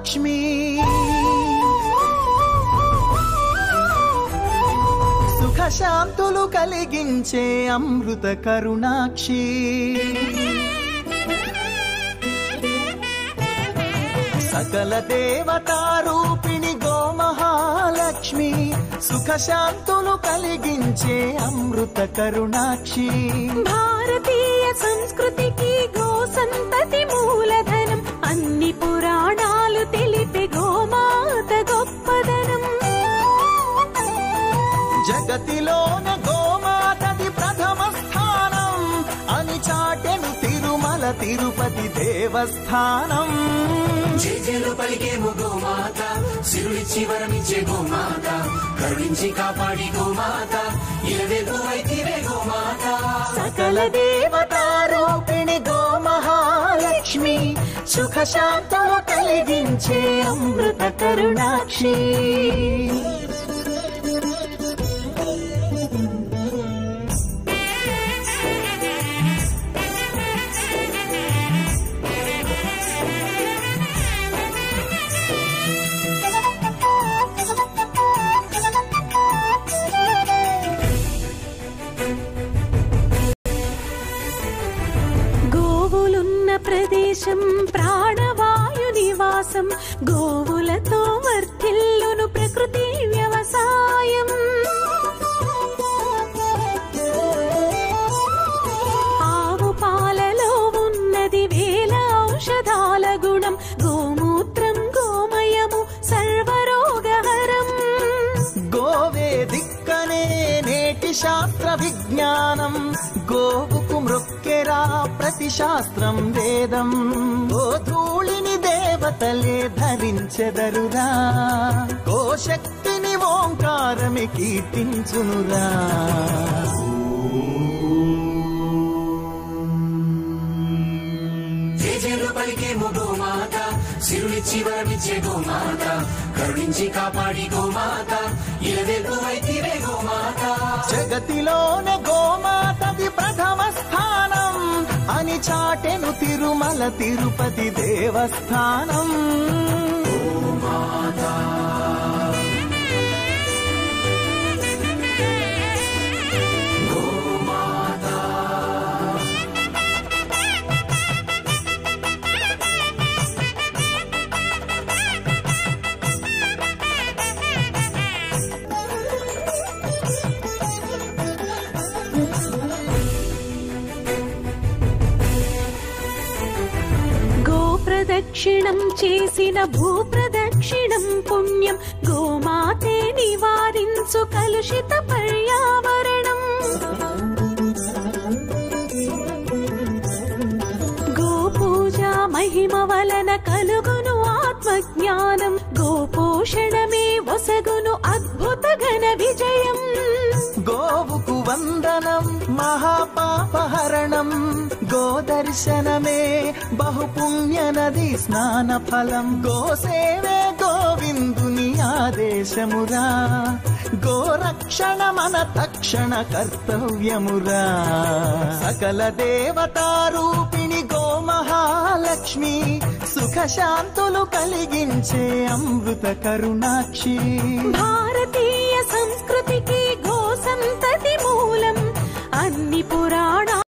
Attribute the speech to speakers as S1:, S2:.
S1: మహాలక్ష్మి సుఖ శాంతులు కలిగించే అమృత కరుణాక్షి సకల దేవతారూపిణి గోమహాలక్ష్మి సుఖ శాంతులు కలిగించే అమృత కరుణాక్షి
S2: భారతీయ సంస్కృతికి గో సంతతి మూలధనం అన్ని పురాణాలు తెలిపే గోమాత గొప్పదనం
S1: జగతిలోన గోమాతది ప్రథమ స్థానం అని చాటెను తిరుమల తిరుపతి దేవస్థానం
S3: జేజేలు పలికేము గోమాత సిరులిచ్చి వరమిచ్చే గోమాత కరుణించి కాపాడి గోమాత ఇలవెల్పు వైతివే గోమాత
S1: సకల దేవతారూపిణి గోమహాలక్ష్మి సుఖ శాంతులు కలిగించే అమృత కరుణాక్షి
S2: గోవులున్న ప్రదేశం ప్రాణవాయు నివాసం గోవులతో వర్ధిల్లును ప్రకృతి వ్యవసాయం ఆవు పాలలో ఉన్నది వేల ఔషధాల గుణం గోమూత్రం గోమయము సర్వరోగహరం
S1: గోవే దిక్కనే నేటి శాస్త్ర విజ్ఞానం గోవుకు మృక్కెరా ప్రతి శాస్త్రం వేదం గోధూళిని దేవతలే ధరించెదరురా గోశక్తిని ఓంకారమి కీర్తించునురా
S3: జేజేలు పలికేము గోమాత సిరులిచ్చి వరమిచ్చే గోమాత కరుణించి కాపాడి గోమాత ఇలవెల్పు వైతివే గోమాత
S1: జగతిలోన గోమాతది ప్రథమ స్థానం అని చాటెను తిరుమల తిరుపతి దేవస్థానం
S2: గో ప్రదక్షిణం చేసిన భూ ప్రదక్షిణం పుణ్యం గోమాతే నివారించు కలుషిత పర్యావరణం గో పూజ మహిమ వలన కలుగును ఆత్మజ్ఞానం గో పోషణమే ఒసగును అద్భుత ఘన విజయం
S1: గోవుకు వందనం మహాపాపహరణం గోదర్శనమే బహుపుణ్య నది స్నాన ఫలం గోసేవే గోవిందుని ఆదేశమురా గోరక్షణ మన తక్షణ కర్తవ్యమురా సకల దేవతారూపిణి గోమహాలక్ష్మి సుఖ శాంతులు కలిగించే అమృత కరుణాక్షి
S2: భారత